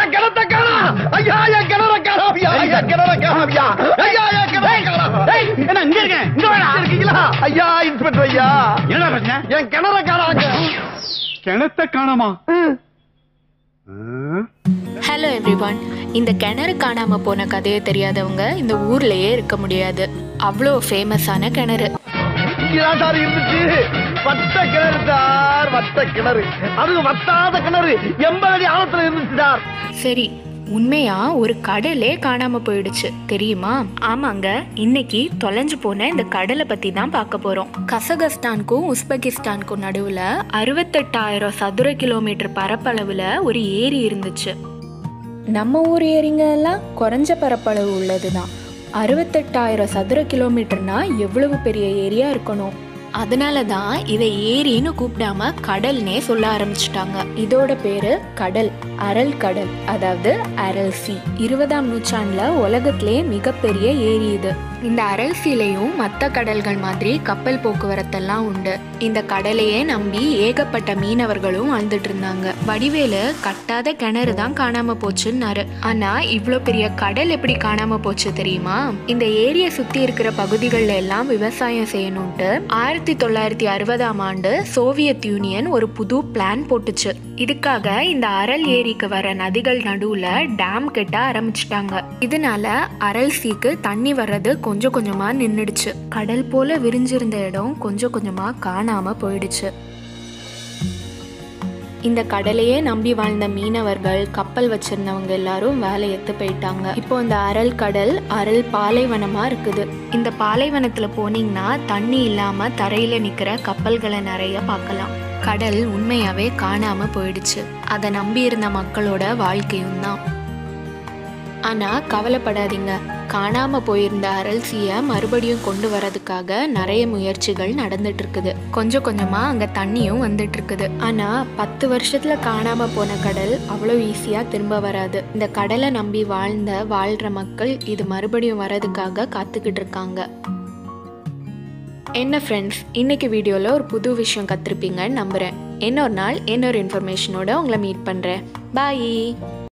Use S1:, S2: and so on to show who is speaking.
S1: என் கிணத்த காணோம் ஐயா என் கிணற காணோம் ஐயா என் கிணற காணோம் ஐயா ஐயா என் கிணற காணோம்
S2: என்ன இங்க இருக்கேன் இங்க வாடா
S1: இருக்கீங்களா ஐயா இன்ஸ்பெக்டர் ஐயா
S2: என்னடா பிரச்சனை
S1: என் கிணற காணாங்க
S2: கிணத்த காணாமா
S3: ஹலோ எவ்ரிவான் இந்த கிணறு காணாம போன கதையை தெரியாதவங்க இந்த ஊர்லயே இருக்க முடியாது அவ்வளோ ஃபேமஸான கிணறு
S1: இங்கதான் சார் இருந்துச்சு வட்ட கிணறு சார் வட்ட கிணறு அது வத்தாத கிணறு எண்பது அடி ஆழத்துல இருந்துச்சு சார்
S3: சரி உண்மையா ஒரு கடலே காணாம போயிடுச்சு தெரியுமா ஆமாங்க இன்னைக்கு தொலைஞ்சு போன இந்த கடலை பத்தி தான் பார்க்க போறோம் கசகஸ்தானுக்கும் உஸ்பெகிஸ்தானுக்கும் நடுவுல அறுபத்தெட்டாயிரம் சதுர கிலோமீட்டர் பரப்பளவுல ஒரு ஏரி இருந்துச்சு நம்ம ஊர் ஏரிங்க எல்லாம் குறைஞ்ச பரப்பளவு உள்ளது தான் அறுபத்தெட்டாயிரம் சதுர கிலோமீட்டர்னா எவ்வளவு பெரிய ஏரியா இருக்கணும் அதனால தான் இதை ஏரின்னு கூப்பிடாம கடல்னே சொல்ல ஆரம்பிச்சிட்டாங்க இதோட பேரு கடல் அரல் கடல் அதாவது அரல் சி இருபதாம் நூற்றாண்டுல உலகத்திலே மிகப்பெரிய ஏரி இது இந்த அரல் சீலையும் மற்ற கடல்கள் மாதிரி கப்பல் போக்குவரத்தெல்லாம் உண்டு இந்த கடலையே நம்பி ஏகப்பட்ட மீனவர்களும் வாழ்ந்துட்டு இருந்தாங்க வடிவேலு கட்டாத கிணறு தான் காணாம போச்சுன்னாரு ஆனா இவ்வளோ பெரிய கடல் எப்படி காணாம போச்சு தெரியுமா இந்த ஏரியை சுத்தி இருக்கிற பகுதிகளில் எல்லாம் விவசாயம் செய்யணும்ட்டு ஆயிரத்தி தொள்ளாயிரத்தி அறுபதாம் ஆண்டு சோவியத் யூனியன் ஒரு புது பிளான் போட்டுச்சு இதுக்காக இந்த அரல் ஏரிக்கு வர நதிகள் நடுவுல டேம் கட்ட ஆரம்பிச்சிட்டாங்க இதனால அரல் சீக்கு தண்ணி வர்றது கொஞ்சம் கொஞ்சமா நின்னுடுச்சு கடல் போல விரிஞ்சிருந்த இடம் கொஞ்சம் கொஞ்சமா காணாம போயிடுச்சு இந்த கடலையே நம்பி வாழ்ந்த மீனவர்கள் கப்பல் வச்சிருந்தவங்க எல்லாரும் வேலை எடுத்து போயிட்டாங்க இப்போ இந்த அரல் கடல் அரல் பாலைவனமா இருக்குது இந்த பாலைவனத்துல போனீங்கன்னா தண்ணி இல்லாம தரையில நிக்கிற கப்பல்களை நிறைய பார்க்கலாம் கடல் உண்மையாவே காணாம போயிடுச்சு அதை நம்பி இருந்த மக்களோட வாழ்க்கையும் தான் ஆனா கவலைப்படாதீங்க காணாம போயிருந்த அரல்சிய மறுபடியும் கொண்டு வரதுக்காக நிறைய முயற்சிகள் நடந்துட்டு இருக்குது கொஞ்சம் கொஞ்சமா அங்க தண்ணியும் வந்துட்டு இருக்குது ஆனா பத்து வருஷத்துல காணாம போன கடல் அவ்வளோ ஈஸியா திரும்ப வராது இந்த கடலை நம்பி வாழ்ந்த வாழ்ற மக்கள் இது மறுபடியும் வரதுக்காக காத்துக்கிட்டு இருக்காங்க என்ன ஃப்ரெண்ட்ஸ் இன்னைக்கு வீடியோவில் ஒரு புது விஷயம் கற்றுருப்பீங்கன்னு நம்புகிறேன் இன்னொரு நாள் இன்னொரு இன்ஃபர்மேஷனோட உங்களை மீட் பண்ணுறேன் பாய்